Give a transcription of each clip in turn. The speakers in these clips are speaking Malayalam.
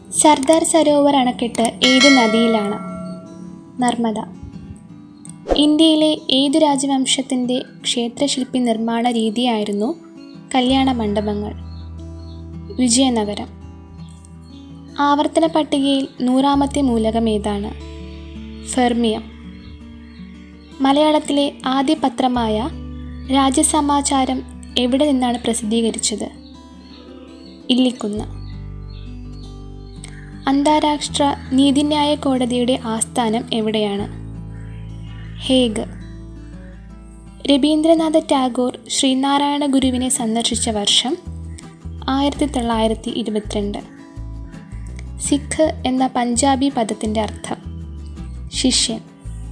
സർദാർ സരോവർ അണക്കെട്ട് ഏത് നദിയിലാണ് നർമ്മദ ഇന്ത്യയിലെ ഏതു രാജവംശത്തിൻ്റെ ക്ഷേത്രശില്പി നിർമ്മാണ രീതിയായിരുന്നു കല്യാണ മണ്ഡപങ്ങൾ വിജയനഗരം ആവർത്തന പട്ടികയിൽ നൂറാമത്തെ മൂലകം ഏതാണ് ഫെർമിയം മലയാളത്തിലെ ആദ്യ പത്രമായ രാജ്യസമാചാരം എവിടെ നിന്നാണ് പ്രസിദ്ധീകരിച്ചത് ഇല്ലിക്കുന്ന് അന്താരാഷ്ട്ര നീതിന്യായ കോടതിയുടെ ആസ്ഥാനം എവിടെയാണ് ഹേഗ് രവീന്ദ്രനാഥ ടാഗോർ ശ്രീനാരായണ ഗുരുവിനെ സന്ദർശിച്ച വർഷം ആയിരത്തി തൊള്ളായിരത്തി ഇരുപത്തിരണ്ട് സിഖ് എന്ന പഞ്ചാബി പദത്തിൻ്റെ അർത്ഥം ശിഷ്യൻ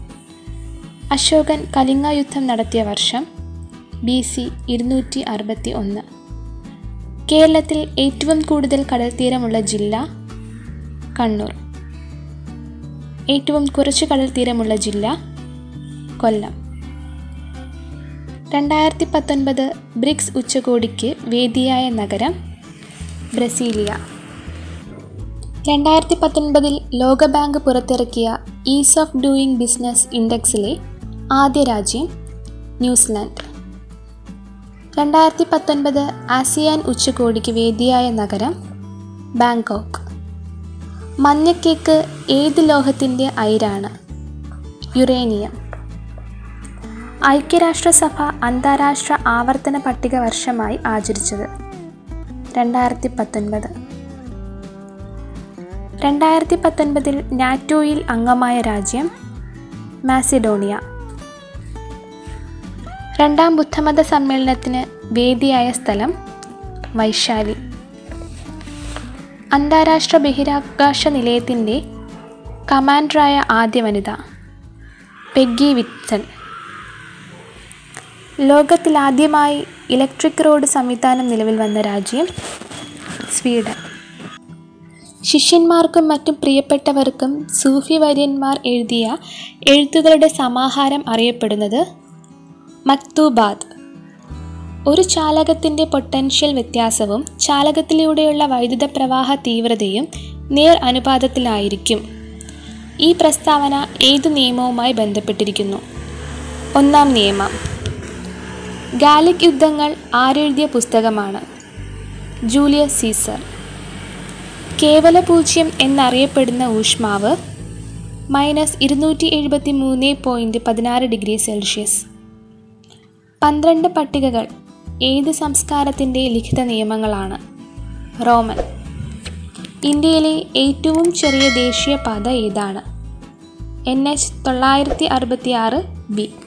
അശോകൻ കലിംഗ യുദ്ധം നടത്തിയ വർഷം ബി സി ഇരുന്നൂറ്റി അറുപത്തി ഒന്ന് കേരളത്തിൽ ഏറ്റവും കൂടുതൽ കടൽത്തീരമുള്ള ജില്ല കണ്ണൂർ ഏറ്റവും കുറച്ച് കടൽത്തീരമുള്ള ജില്ല കൊല്ലം രണ്ടായിരത്തി പത്തൊൻപത് ബ്രിക്സ് ഉച്ചകോടിക്ക് വേദിയായ നഗരം ബ്രസീലിയ രണ്ടായിരത്തി പത്തൊൻപതിൽ ലോകബാങ്ക് പുറത്തിറക്കിയ ഈസ് ഓഫ് ഡൂയിങ് ബിസിനസ് ഇൻഡെക്സിലെ ആദ്യ രാജ്യം ന്യൂസിലാൻഡ് രണ്ടായിരത്തി പത്തൊൻപത് ആസിയാൻ ഉച്ചകോടിക്ക് വേദിയായ നഗരം ബാങ്കോക്ക് മഞ്ഞക്കേക്ക് ഏത് ലോഹത്തിൻ്റെ അയിരാണ് യുറേനിയം ഐക്യരാഷ്ട്രസഭ അന്താരാഷ്ട്ര ആവർത്തന പട്ടിക വർഷമായി ആചരിച്ചത് രണ്ടായിരത്തി പത്തൊൻപത് രണ്ടായിരത്തി പത്തൊൻപതിൽ നാറ്റോയിൽ അംഗമായ രാജ്യം മാസിഡോണിയ രണ്ടാം ബുദ്ധമത സമ്മേളനത്തിന് വേദിയായ സ്ഥലം വൈശാലി അന്താരാഷ്ട്ര ബഹിരാകാശ നിലയത്തിൻ്റെ കമാൻഡറായ ആദ്യ വനിത പെഗ്ഗി വിറ്റ്സൺ ലോകത്തിലാദ്യമായി ഇലക്ട്രിക് റോഡ് സംവിധാനം നിലവിൽ വന്ന രാജ്യം സ്വീഡൻ ശിഷ്യന്മാർക്കും മറ്റും പ്രിയപ്പെട്ടവർക്കും സൂഫി വര്യന്മാർ എഴുതിയ എഴുത്തുകളുടെ സമാഹാരം അറിയപ്പെടുന്നത് മക്തൂബാദ് ഒരു ചാലകത്തിൻ്റെ പൊട്ടൻഷ്യൽ വ്യത്യാസവും ചാലകത്തിലൂടെയുള്ള വൈദ്യുത പ്രവാഹ തീവ്രതയും നേർ അനുപാതത്തിലായിരിക്കും ഈ പ്രസ്താവന ഏതു നിയമവുമായി ബന്ധപ്പെട്ടിരിക്കുന്നു ഒന്നാം നിയമം ഗാലിക് യുദ്ധങ്ങൾ ആരെഴുതിയ പുസ്തകമാണ് ജൂലിയസ് സീസർ കേവല പൂജ്യം എന്നറിയപ്പെടുന്ന ഊഷ്മാവ് മൈനസ് ഇരുന്നൂറ്റി എഴുപത്തി മൂന്ന് പോയിൻറ്റ് പതിനാറ് ഡിഗ്രി സെൽഷ്യസ് പന്ത്രണ്ട് പട്ടികകൾ ഏത് സംസ്കാരത്തിൻ്റെ ലിഖിത നിയമങ്ങളാണ് റോമൻ ഇന്ത്യയിലെ ഏറ്റവും ചെറിയ ദേശീയപാത ഏതാണ് എൻ എച്ച് തൊള്ളായിരത്തി അറുപത്തി ആറ് ബി